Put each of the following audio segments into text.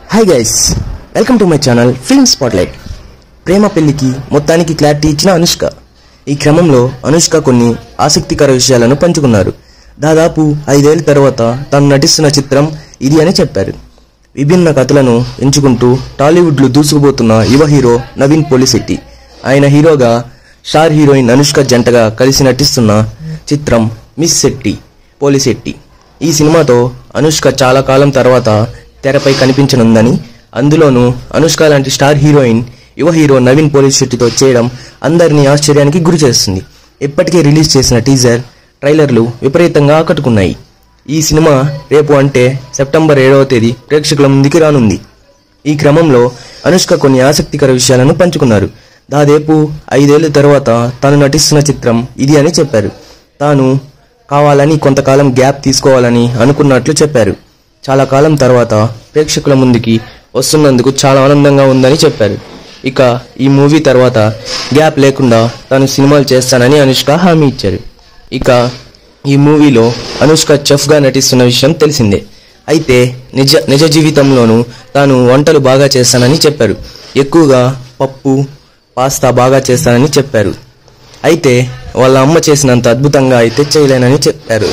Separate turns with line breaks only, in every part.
hi guys welcome to my channel film spotlight ప్రేమ పెళ్లికి మొత్తానికి క్లారిటీ ఇచ్చిన అనుష్క ఈ క్రమంలో అనుష్క కొన్ని ఆసక్తికర విషయాలను పంచుకున్నారు దాదాపు ఐదేళ్ల తర్వాత తాను నటిస్తున్న చిత్రం ఇది అని చెప్పారు విభిన్న కథలను ఎంచుకుంటూ టాలీవుడ్లో దూసుకుపోతున్న యువ హీరో నవీన్ పోలిశెట్టి ఆయన హీరోగా స్టార్ హీరోయిన్ అనుష్క జంటగా కలిసి నటిస్తున్న చిత్రం మిస్ శెట్టి పోలిశెట్టి ఈ సినిమాతో అనుష్క చాలా కాలం తర్వాత తెరపై కనిపించనుందని అందులోనూ అనుష్క లాంటి స్టార్ హీరోయిన్ యువ హీరో నవీన్ పోలీస్ శెట్టితో చేయడం అందరినీ ఆశ్చర్యానికి గురి చేస్తుంది ఇప్పటికే రిలీజ్ చేసిన టీజర్ ట్రైలర్లు విపరీతంగా ఆకట్టుకున్నాయి ఈ సినిమా రేపు అంటే సెప్టెంబర్ ఏడవ తేదీ ప్రేక్షకుల ముందుకి రానుంది ఈ క్రమంలో అనుష్క కొన్ని ఆసక్తికర విషయాలను పంచుకున్నారు దాదాపు ఐదేళ్ల తర్వాత తాను నటిస్తున్న చిత్రం ఇది అని చెప్పారు తాను కావాలని కొంతకాలం గ్యాప్ తీసుకోవాలని అనుకున్నట్లు చెప్పారు చాలా కాలం తర్వాత ప్రేక్షకుల ముందుకి వస్తున్నందుకు చాలా ఆనందంగా ఉందని చెప్పారు ఇక ఈ మూవీ తర్వాత గ్యాప్ లేకుండా తాను సినిమాలు చేస్తానని అనుష్క హామీ ఇచ్చారు ఇక ఈ మూవీలో అనుష్క చెఫ్గా నటిస్తున్న విషయం తెలిసిందే అయితే నిజ నిజ జీవితంలోనూ తాను వంటలు బాగా చేస్తానని చెప్పారు ఎక్కువగా పప్పు పాస్తా బాగా చేస్తానని చెప్పారు అయితే వాళ్ళ అమ్మ చేసినంత అద్భుతంగా అయితే చేయలేనని చెప్పారు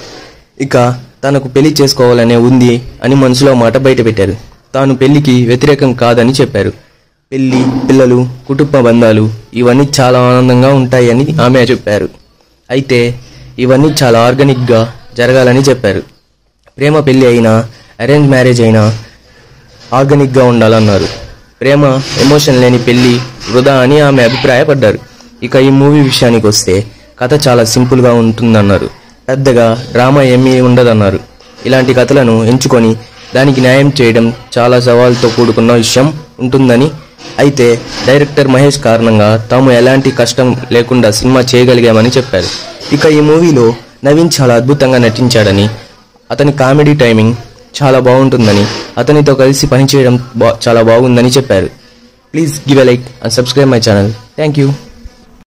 ఇక తనకు పెళ్లి చేసుకోవాలనే ఉంది అని మనసులో మాట బయటపెట్టారు తాను పెళ్లికి వ్యతిరేకం కాదని చెప్పారు పెళ్లి పిల్లలు కుటుంబ బంధాలు ఇవన్నీ చాలా ఆనందంగా ఉంటాయని ఆమె చెప్పారు అయితే ఇవన్నీ చాలా ఆర్గానిక్గా జరగాలని చెప్పారు ప్రేమ పెళ్లి అయినా అరేంజ్ మ్యారేజ్ అయినా ఆర్గానిక్గా ఉండాలన్నారు ప్రేమ ఎమోషన్ లేని పెళ్లి వృధా అని ఆమె అభిప్రాయపడ్డారు ఇక ఈ మూవీ విషయానికి వస్తే కథ చాలా సింపుల్గా ఉంటుందన్నారు పెద్దగా డ్రామా ఏమీ ఉండదన్నారు ఇలాంటి కథలను ఎంచుకొని దానికి న్యాయం చేయడం చాలా సవాల్తో కూడుకున్న విషయం ఉంటుందని అయితే డైరెక్టర్ మహేష్ కారణంగా తాము ఎలాంటి కష్టం లేకుండా సినిమా చేయగలిగామని చెప్పారు ఇక ఈ మూవీలో నవీన్ చాలా అద్భుతంగా నటించాడని అతని కామెడీ టైమింగ్ చాలా బాగుంటుందని అతనితో కలిసి పనిచేయడం బా చాలా బాగుందని చెప్పారు please give a like and subscribe my channel thank you